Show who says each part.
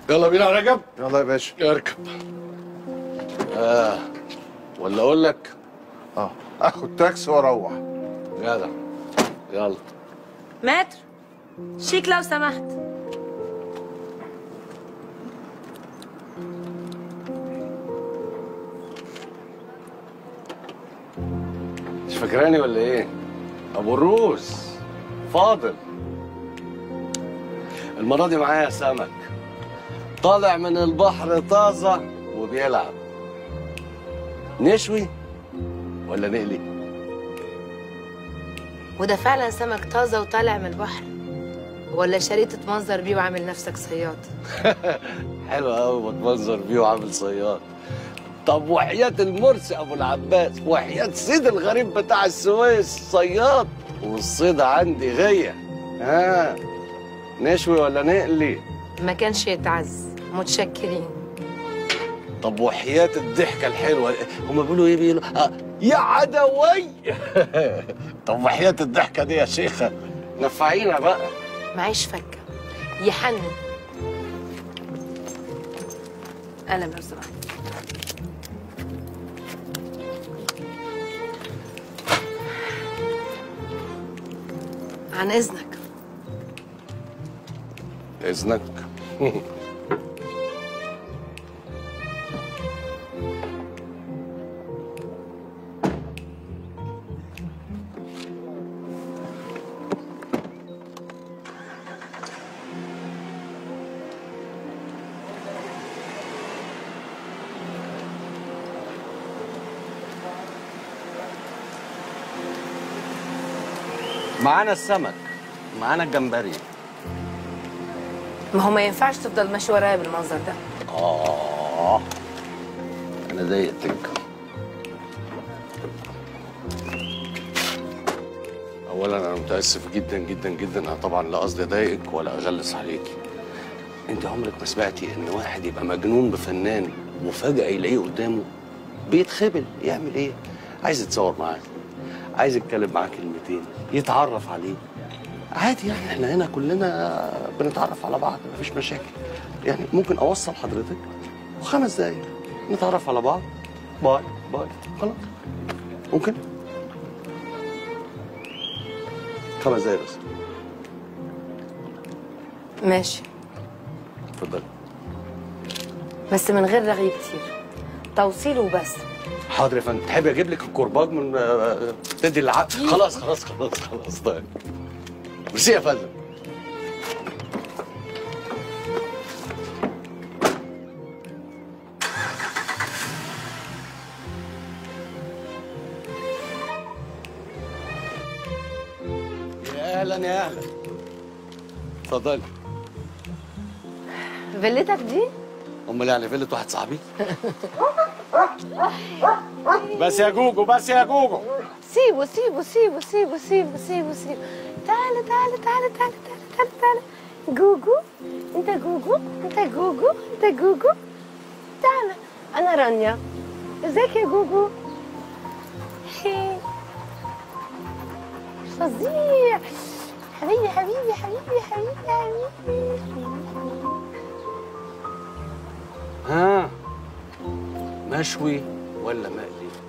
Speaker 1: يلا بينا يا رجب
Speaker 2: يلا يا باشا
Speaker 1: اركب آه ولا اقول لك
Speaker 2: اه اخد تاكسي واروح
Speaker 1: جدع يلا
Speaker 3: متر شيك لو سمحت
Speaker 1: مش فاكراني ولا ايه ابو الروس فاضل المره دي معايا سمك طالع من البحر طازه وبيلعب نشوي ولا نقلي
Speaker 3: وده فعلا سمك طازة وطالع من البحر ولا شاريه تتمنظر بيه وعامل نفسك صياد
Speaker 1: حلو قوي بتمنظر بيه وعامل صياد طب وحياة المرسي ابو العباس وحياة سيد الغريب بتاع السويس صياد والصيد عندي غية ها نشوي ولا نقلي
Speaker 3: ما كانش يتعز متشكرين
Speaker 1: طب وحياة الضحكة الحلوة هما بيقولوا ايه بيقولوا آه يا عدوي طب وحياة الضحكة دي يا شيخة نفعينا بقى
Speaker 3: معيش فكة يحنن قلم لو سمحت عن اذنك
Speaker 1: إذنك معانا السمك معانا الجمبري
Speaker 3: ما هو ما ينفعش تفضل ماشي ورايا بالمنظر ده
Speaker 1: آه أنا ضايقتك أولا أنا متأسف جدا جدا جدا أنا طبعا لا قصدي أضايقك ولا أغلس عليكي أنت عمرك ما سمعتي إن واحد يبقى مجنون بفنان وفجأة يلاقيه قدامه بيتخبل يعمل إيه؟ عايز يتصور معاك عايز يتكلم معاك كلمتين يتعرف عليه عادي يعني احنا هنا كلنا بنتعرف على بعض مفيش مشاكل يعني ممكن اوصل حضرتك وخمس دقايق نتعرف على بعض باي باي خلاص ممكن خمس دقايق بس
Speaker 3: ماشي
Speaker 1: اتفضل
Speaker 3: بس من غير رغي كتير توصيل وبس
Speaker 1: حاضر يا فندم تحب اجيب لك الكرباج من آه، تدي العقد خلاص خلاص خلاص خلاص طيب ميرسي يا فندم يا اهلا يا اهلا اتفضلي
Speaker 3: فيلتك دي
Speaker 1: امال يعني فيلة واحد صاحبي بس يا جوجو بس يا جوجو
Speaker 3: سيبه سيبه سيبه سيبه سيبه سيبه سيبه تعالى تعالى تعالى تعالى تعالى تعالى تعالى جوجو انت جوجو انت جوجو انت جوجو تعالى انا رانيا ازيك يا جوجو هي. فظيع حبيبي حبيبي حبيبي حبيبي حبيبي
Speaker 1: ها مشوي ولا مقلي